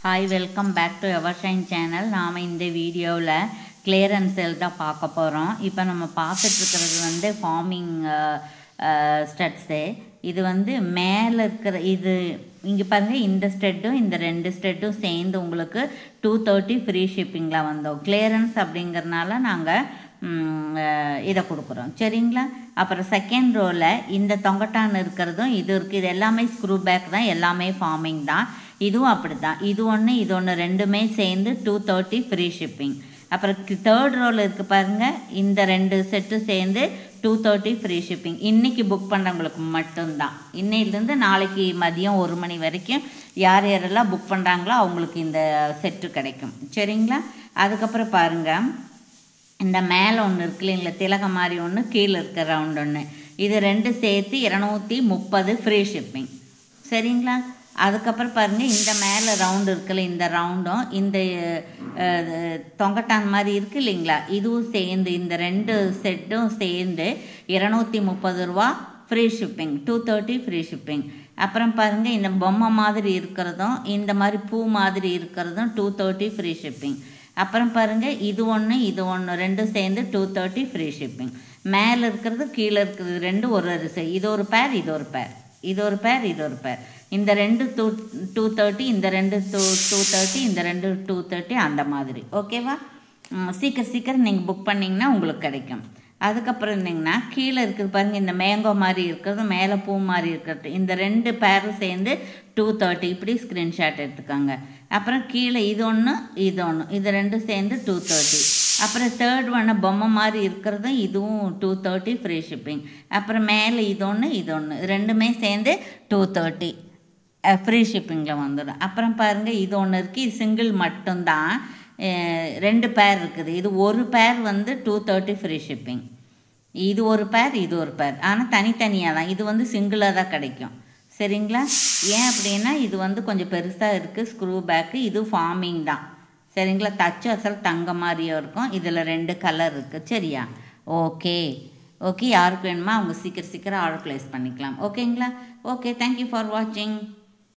hi welcome back to Evershine channel நாம் இந்த வீடியோவில் கிளியரன்ஸ் சேல் தான் பார்க்க போகிறோம் இப்போ நம்ம பார்த்துட்டு இருக்கிறது வந்து ஃபார்மிங் ஸ்டட்ஸு இது வந்து மேலே இருக்கிற இது இங்கே பாருங்கள் இந்த ஸ்டெட்டும் இந்த ரெண்டு ஸ்டெட்டும் சேர்ந்து உங்களுக்கு டூ தேர்ட்டி ஃப்ரீ ஷிப்பிங்கில் வந்தோம் கிளியரன்ஸ் அப்படிங்கிறனால நாங்கள் இதை கொடுக்குறோம் சரிங்களா அப்புறம் செகண்ட் ரோவில் இந்த தொங்கட்டான் இருக்கிறதும் இது இருக்குது இது எல்லாமே ஸ்க்ரூ பேக் தான் எல்லாமே ஃபார்மிங் தான் இதுவும் அப்படி தான் இது ஒன்று இது ஒன்று ரெண்டுமே சேர்ந்து டூ தேர்ட்டி ஃப்ரீ ஷிப்பிங் அப்புறம் தேர்ட் ரோவில் இருக்குது பாருங்கள் இந்த ரெண்டு செட்டு சேர்ந்து டூ தேர்ட்டி ஃப்ரீ ஷிப்பிங் இன்றைக்கி புக் பண்ணுறவங்களுக்கு மட்டும்தான் இன்னையிலேருந்து நாளைக்கு மதியம் ஒரு மணி வரைக்கும் யார் யாரெல்லாம் புக் பண்ணுறாங்களோ அவங்களுக்கு இந்த செட்டு கிடைக்கும் சரிங்களா அதுக்கப்புறம் பாருங்கள் இந்த மேலே ஒன்று இருக்கு இல்லைங்களா திலகம் மாதிரி ஒன்று கீழே இருக்க ரவுண்ட் ஒன்று இது ரெண்டு சேர்த்து இரநூத்தி முப்பது ஃப்ரீ ஷிப்பிங் சரிங்களா அதுக்கப்புறம் பாருங்கள் இந்த மேலே ரவுண்டு இருக்குல்ல இந்த ரவுண்டும் இந்த தொங்கட்டான் மாதிரி இருக்கு இல்லைங்களா இதுவும் சேர்ந்து இந்த ரெண்டு செட்டும் சேர்ந்து இரநூத்தி முப்பது ரூபா free shipping two thirty free shipping அப்புறம் பாருங்கள் இந்த பொம்மை மாதிரி இருக்கிறதும் இந்த மாதிரி பூ மாதிரி இருக்கிறதும் டூ தேர்ட்டி ஃப்ரீ ஷிப்பிங் அப்புறம் பாருங்கள் இது ஒன்று இது ஒன்று ரெண்டும் சேர்ந்து டூ தேர்ட்டி ஃப்ரீ ஷிப்பிங் மேலே இருக்கிறது கீழே இருக்கிறது ரெண்டு ஒரு அரிசி இது ஒரு பேர் இது ஒரு பேர் இது ஒரு பேர் இது ஒரு பேர் இந்த ரெண்டு டூ டூ தேர்ட்டி இந்த ரெண்டு டூ டூ தேர்ட்டி இந்த ரெண்டு டூ தேர்ட்டி அந்த மாதிரி ஓகேவா சீக்கிரம் சீக்கிரம் நீங்கள் புக் பண்ணிங்கன்னா உங்களுக்கு கிடைக்கும் அதுக்கப்புறம் இருந்தீங்கன்னா கீழே இருக்குது பாருங்கள் இந்த மேங்கோ மாதிரி இருக்கிறது மேலே பூ மாதிரி இருக்கிறது இந்த ரெண்டு பேரும் சேர்ந்து டூ தேர்ட்டி இப்படி ஸ்க்ரீன்ஷாட் எடுத்துக்கோங்க அப்புறம் கீழே இது ஒன்று இது ஒன்று இது ரெண்டும் சேர்ந்து டூ தேர்ட்டி அப்புறம் தேர்ட் ஒன்று பொம்மை மாதிரி இருக்கிறதும் இதுவும் டூ தேர்ட்டி ஃப்ரீ ஷிப்பிங் அப்புறம் மேலே இது ஒன்று இது ஒன்று ரெண்டுமே சேர்ந்து டூ தேர்ட்டி ஃப்ரீ ஷிப்பிங்கில் வந்துடும் அப்புறம் பாருங்கள் இது ஒன்று இருக்குது இது சிங்கிள் மட்டும்தான் ரெண்டு பேர் இருக்குது இது ஒரு பேர் வந்து டூ தேர்ட்டி ஃப்ரீ ஷிப்பிங் இது ஒரு பேர் இது ஒரு பேர் ஆனால் தனித்தனியாக தான் இது வந்து சிங்கிளாக தான் கிடைக்கும் சரிங்களா ஏன் அப்படின்னா இது வந்து கொஞ்சம் பெருசாக இருக்குது ஸ்க்ரூ பேக்கு இது ஃபார்மிங் தான் சரிங்களா தச்சு அசல் தங்க மாதிரியும் இருக்கும் இதில் ரெண்டு கலர் இருக்குது சரியா ஓகே ஓகே யாருக்கு வேணுமோ அவங்க சீக்கிரம் சீக்கிரம் ஆர்டர் ப்ளேஸ் பண்ணிக்கலாம் ஓகேங்களா ஓகே தேங்க்யூ ஃபார் வாட்சிங்